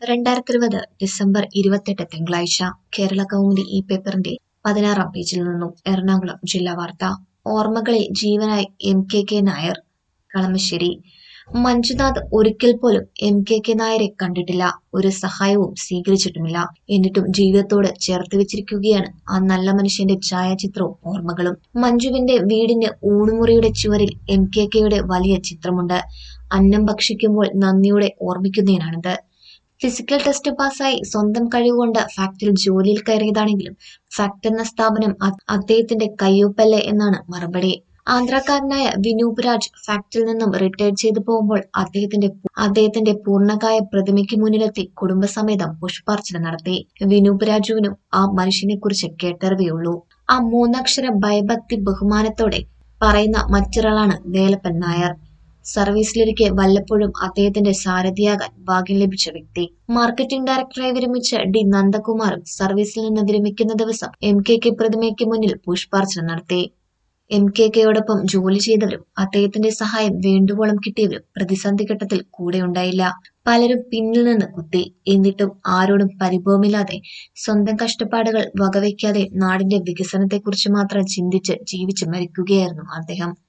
രണ്ടായിരത്തി ഇരുപത് ഡിസംബർ ഇരുപത്തെട്ട് തിങ്കളാഴ്ച കേരള കൗമുദി ഈ പേപ്പറിന്റെ പതിനാറാം പേജിൽ നിന്നും എറണാകുളം ജില്ലാ വാർത്ത ഓർമ്മകളിൽ ജീവനായി M K K Nair Kalamassery Manjunath ഒരിക്കൽ പോലും എം കെ കെ നായരെ കണ്ടിട്ടില്ല ഒരു സഹായവും സ്വീകരിച്ചിട്ടുമില്ല എന്നിട്ടും ജീവിതത്തോട് ചേർത്ത് വെച്ചിരിക്കുകയാണ് ആ നല്ല മനുഷ്യന്റെ ഛായാചിത്രവും ഓർമ്മകളും മഞ്ജുവിന്റെ വീടിന്റെ ഊണുമുറിയുടെ ചുവരിൽ എം കെ കെയുടെ വലിയ ചിത്രമുണ്ട് അന്നം ഭക്ഷിക്കുമ്പോൾ നന്ദിയോടെ ഓർമ്മിക്കുന്നതിനാണിത് ഫിസിക്കൽ ടെസ്റ്റ് പാസ്സായി സ്വന്തം കഴിവുകൊണ്ട് ഫാക്ടറിയിൽ ജോലിയിൽ കയറിയതാണെങ്കിലും ഫാക്ട് എന്ന സ്ഥാപനം അ- അദ്ദേഹത്തിന്റെ കയ്യൊപ്പല്ലേ എന്നാണ് മറുപടി ആന്ധ്രാക്കാരനായ വിനൂപ് രാജ് ഫാക്ടറിയിൽ നിന്നും റിട്ടയർ ചെയ്തു പോകുമ്പോൾ അദ്ദേഹത്തിന്റെ അദ്ദേഹത്തിന്റെ പൂർണ്ണകായ പ്രതിമയ്ക്ക് മുന്നിലെത്തി കുടുംബസമേതം പുഷ്പാർച്ചന നടത്തി വിനൂപ് രാജുവിനും ആ മനുഷ്യനെ കുറിച്ച് കേട്ടറിവേയുള്ളൂ ആ മൂന്നക്ഷര ഭയഭക്തി ബഹുമാനത്തോടെ പറയുന്ന മറ്റൊരാളാണ് വേലപ്പൻ നായർ സർവീസിലിരിക്കെ വല്ലപ്പോഴും അദ്ദേഹത്തിന്റെ സാരഥിയാകാൻ ഭാഗ്യം ലഭിച്ച വ്യക്തി മാർക്കറ്റിംഗ് ഡയറക്ടറായി വിരമിച്ച ഡി നന്ദകുമാറും സർവീസിൽ നിന്ന് വിരമിക്കുന്ന ദിവസം എം കെ കെ പ്രതിമയ്ക്ക് മുന്നിൽ പുഷ്പാർച്ചന നടത്തി എം കെ കെയോടൊപ്പം ജോലി ചെയ്തവരും അദ്ദേഹത്തിന്റെ സഹായം വേണ്ടുവോളം കിട്ടിയവരും പ്രതിസന്ധി ഘട്ടത്തിൽ കൂടെയുണ്ടായില്ല പലരും പിന്നിൽ നിന്ന് കുത്തി എന്നിട്ടും ആരോടും പരിഭവമില്ലാതെ സ്വന്തം കഷ്ടപ്പാടുകൾ വകവയ്ക്കാതെ നാടിന്റെ വികസനത്തെക്കുറിച്ച് മാത്രം ചിന്തിച്ച് ജീവിച്ച് മരിക്കുകയായിരുന്നു അദ്ദേഹം